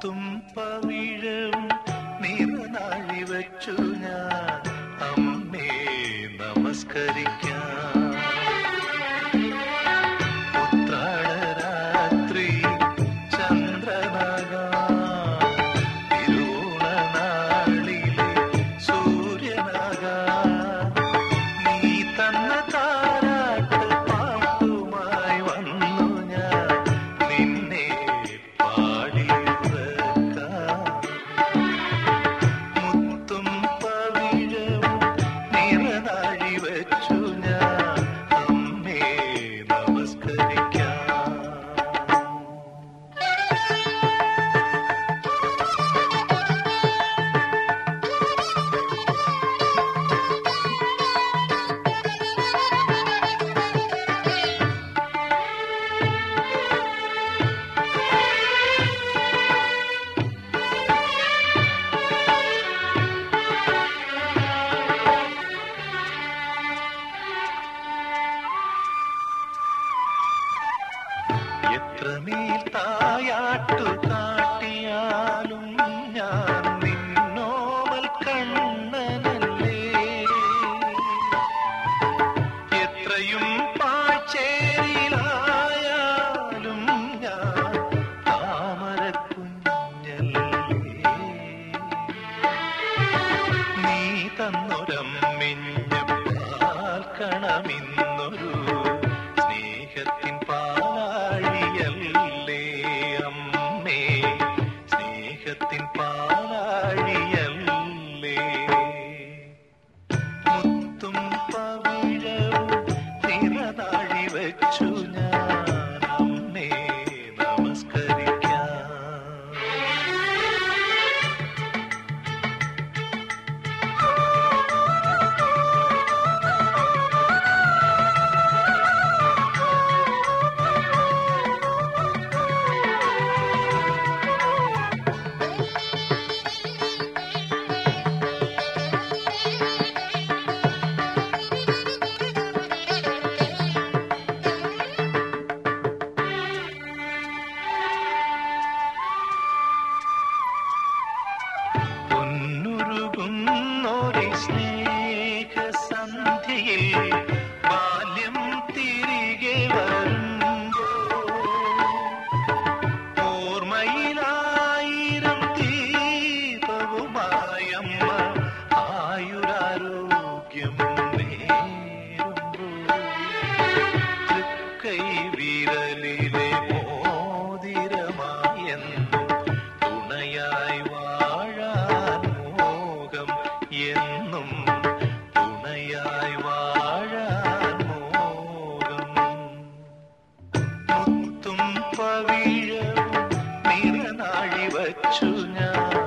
മുത്തും പവിഴവും നിറനാഴി വച്ചു ഞാൻ അമ്മേ നമസ്കരിക്കാം ഉത്രാടരാത്രി ചന്ദ്രനാകാം തിരുവോണനാളിലെ സൂര്യനാകാം നീ തന്ന താരാട്ട് പാട്ടുമായി വന്നു ഞാൻ നിന്നെ പാടിയുറക്കാം മുത്തും പവിഴവും നിറനാഴി വച്ചു ഞാൻ അമ്മേ നമസ്കരിക്കാം എത്രമേൽ തായാട്ടു കാട്ടിയാലും ഞാൻ നിന്നോമൽ കണ്ണനല്ലേ എത്രയും പാച്ചേരിയിലായാലും ഞാൻ താമരക്കുഞ്ഞല്ലേ നീ തന്നൊരമ്മിഞ്ഞ പാൽക്കണമിന്നൊരു സ്നേഹത്തിൻ പാലാഴിയല്ലേ അമ്മേ സ്നേഹത്തിൻ പാലാഴിയല്ലേ മുത്തും പവിഴവും നിറനാഴി വച്ചു ഞാൻ അമ്മേ നമസ്കരിക്കാം പൊന്നുരുകുന്നൊരു സ്നേഹസന്ധ്യയിൽ ബാല്യം തിരികെ വരുമ്പോ ഓർമ്മയിലായിരം ദീപവുമായമ്മ ആയുരാരോഗ്യം നേരുമ്പോൾ തൃക്കൈ വിരലിലെ മോതിരമായെന്നും തുണയായി വാഴാൻ മോഹം എന്നും തുണയായി വാഴാൻ മോഹം മുത്തും പവിഴവും നിറനാഴി വച്ചു ഞാൻ